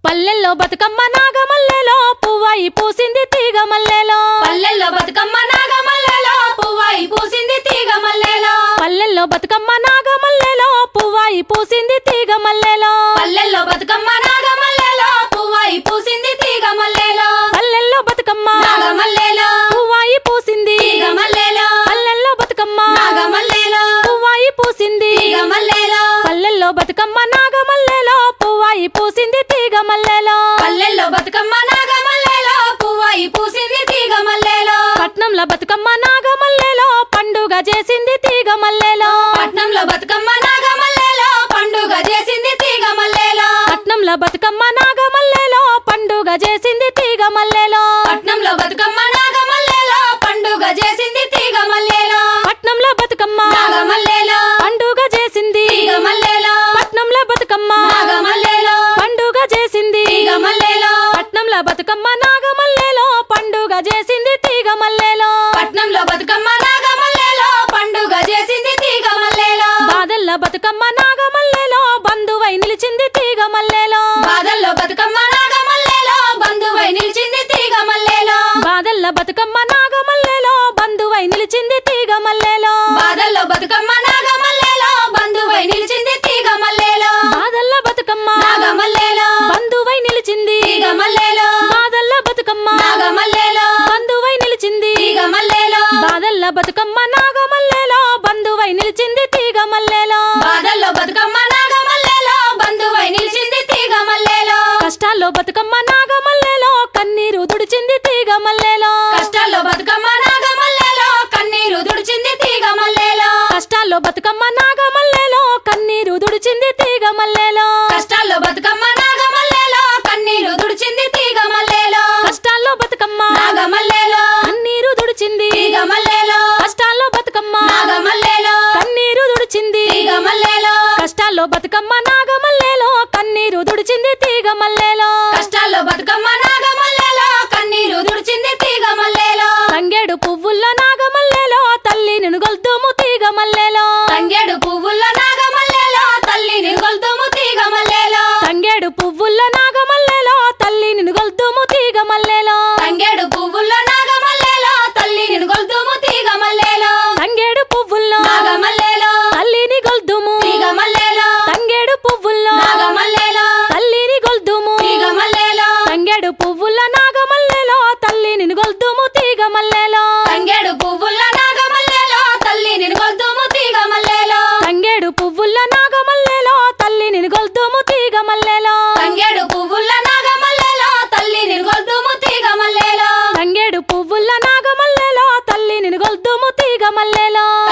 పల్లెల్లో బతుకమ్మ నాగమల్లెలో పువ్వాయి పూసింది తీగ మల్లెలో పల్లెల్లో బతుకమ్మ నాగమల్లెలో పువ్వాయి పూసింది తీగ మల్లెలో పల్లెల్లో బతుకమ్మ నాగమల్లెలో పువ్వాయి పూసింది తీగ మల్లెలో పల్లెల్లో బతుకమ్మ నాగమల్లెలో పువ్వాయి పూసింది తీగ మల్లెలో పల్లెల్లో బతుకమ్మ నాగమల్లెలో పువ్వాయి పూసింది తీగ మల్లెలో పల్లెల్లో బతుకమ్మ నాగమల్లెలో పువ్వాయి పూసింది తీగ మల్లెలో పల్లెల్లో బతుకమ్మ నాగమల్లెలో పువ్వాయి పూసింది తీగ మల్లెలో పల్లెల్లో బతుకమ్మ నాగమల్లెలో పువ్వాయి పూసింది తీగ మల్లెలో పట్నంలో బతుకమ్మ నాగమల్లెలో పండుగ చేసింది తీగ మల్లెలో పట్నంలో బతుకమ్మ నాగమల్లెలో పండుగ చేసింది తీగ మల్లెలో పట్నంలో బతుకమ్మ నాగమల్లెలో పండుగ చేసింది తీగ మల్లెలో పట్నంలో బతుకమ్మ నాగమల్లెలో పండుగ చేసింది తీగ మల్లెలో పట్నంలో బతుకమ్మ నాగమల్లెలో పండుగ చేసింది తీగ మల్లెలో పట్నంలో బతుకమ్మ నాగమల్లెలో పండుగ చేసింది తీగ మల్లెలో పట్నంలో బతుకమ్మ నాగమల్లెలో పండుగ చేసింది తీగ మల్లెలో పట్నంలో బతుకమ్మ నాగమల్లెలో పండుగ చేసింది తీగ మల్లెలో బాదల్ల బతుకమ్మ నాగమల్లెలో బంధువై నిలిచింది తీగ మల్లెలో బాదల్లో బతుకమ్మ నాగమల్లెలో బంధువై నిలిచింది తీగ మల్లెలో బాదల్ల బతుకమ్మ నాగమల్లెలో బంధువై నిలిచింది తీగ మల్లెలో బాదల్లో బతుకమ్మ నాగమల్లెలో బంధువై నిలిచింది తీగ మల్లెలో బాదల్ల బతుకమ్మ నాగమల్లెలో బంధువై నిలిచింది తీగ మల్లెలో బాదల్ల బతుకమ్మ నాగమల్లెలో బంధువై నిలిచింది తీగ మల్లెలో బాదల్ల బతుకమ్మ నాగమల్లెలో బంధువై నిలిచింది తీగ మల్లెలో బాదల్లో బతుకమ్మ నాగమల్లెలో బంధువై నిలిచింది తీగ మల్లెలో కష్టాల్లో బతుకమ్మ నాగమల్లెలో కన్నీరు తుడిచింది తీగ మల్లెలో కష్టాల్లో బతుకమ్మ నాగమల్లెలో కన్నీరు దుడిచింది తీగ మల్లెలో కష్టాల్లో బతుకమ్మ నాగమల్లెలో కన్నీరు తుడిచింది తీగ మల్లెలో కష్టాల్లో బతుకమ్మ నాగమల్లెలో కన్నీరు దుడిచింది తీగ మల్లెలో కష్టాల్లో బతుకమ్మ నాగమల్లెలో కన్నీరు తుడిచింది తీగ మల్లెలో కష్టాల్లో బతుకమ్మ నాగమల్లెలో కన్నీరు తుడిచింది తీగ మల్లెలో కష్టాల్లో బతుకమ్మ నాగమల్లెలో కన్నీరు తుడిచింది తీగ మల్లెలో కష్టాల్లో బతుకమ్మ నాగమల్లెలో కన్నీరు దుడిచింది తీగ మల్లెలో తంగేడు పువ్వుల్లో నాగమల్లెలో తల్లి నిన్ను గొల్తుము తీగ మల్లెలో తంగేడు పువ్వుల్లో నాగమల్లెలో తల్లి నిగొల్తుము తీగ మల్లెలో తంగేడు పువ్వుల్లో నాగమల్లెలో తల్లి నిన్ను గొల్తుము తీగ మల్లెలో తంగేడు పువ్వుల్లో నాగమల్లెలో తల్లి నిగొల్తుము తీగ మల్లెలో తంగేడు పువ్వుల్లో నాగమల్లెలో తల్లిని గొల్తుము తీగ మల్లెలో తంగేడు పువ్వుల్లో నాగమల్లెలో తల్లిని గొల్తుము తీగ మల్లెలో తంగేడు పువ్వుల నాగమల్లెలో తల్లిని గొల్తుము తీగ మల్లెలో తంగేడు పువ్వుల్లో నాగమల్లెలో తల్లి నిగొల్తుము తీగ మల్లెలో తంగేడు పువ్వుల నాగమల్లెలో తల్లిని గొల్తుము తీగ మల్లెలో తంగేడు పువ్వుల్లో నాగమల్లెలో తల్లి నిగొల్తుము తీగ మల్లెలో తంగేడు పువ్వుల నాగమల్లెలో తల్లిని గొల్తుము తీగ మల్లెలో